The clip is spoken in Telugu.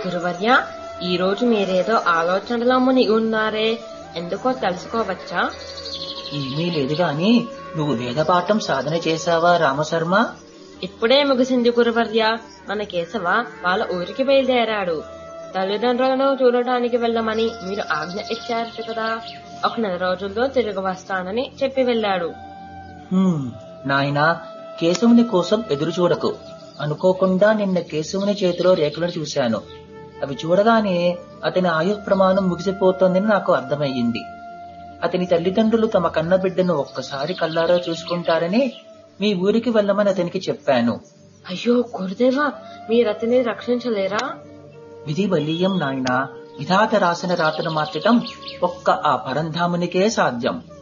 గురువర్య ఈ రోజు మీరేదో ఆలోచనలో మునిగి ఉన్నారే ఎందుకో తెలుసుకోవచ్చా ఏమీ లేదు గాని నువ్వు వేదపాఠం సాధన చేశావా రామశర్మ ఇప్పుడే ముగిసింది గురువర్య మన కేశవ వాళ్ళ ఊరికి బయలుదేరాడు తల్లిదండ్రులను చూడటానికి వెళ్ళమని మీరు ఆజ్ఞ ఇచ్చారు కదా ఒక నెల రోజుల్లో తిరిగి వస్తానని చెప్పి వెళ్ళాడు హ్మ్, నాయనా కేశవుని కోసం ఎదురు చూడకు అనుకోకుండా నిన్న కేశవుని చేతిలో రేఖలను చూశాను అవి చూడగానే అతని ఆయు ప్రమాణం ముగిసిపోతోందని నాకు అర్థమయ్యింది అతని తల్లిదండ్రులు తమ కన్న బిడ్డను ఒక్కసారి కల్లారా చూసుకుంటారని మీ ఊరికి వెళ్ళమని అతనికి చెప్పాను అయ్యో గురుదేవా మీరు అతని రక్షించలేరా విధి బలీయం నాయనా విధాత రాసిన రాతను మార్చటం ఒక్క ఆ పరంధామునికే సాధ్యం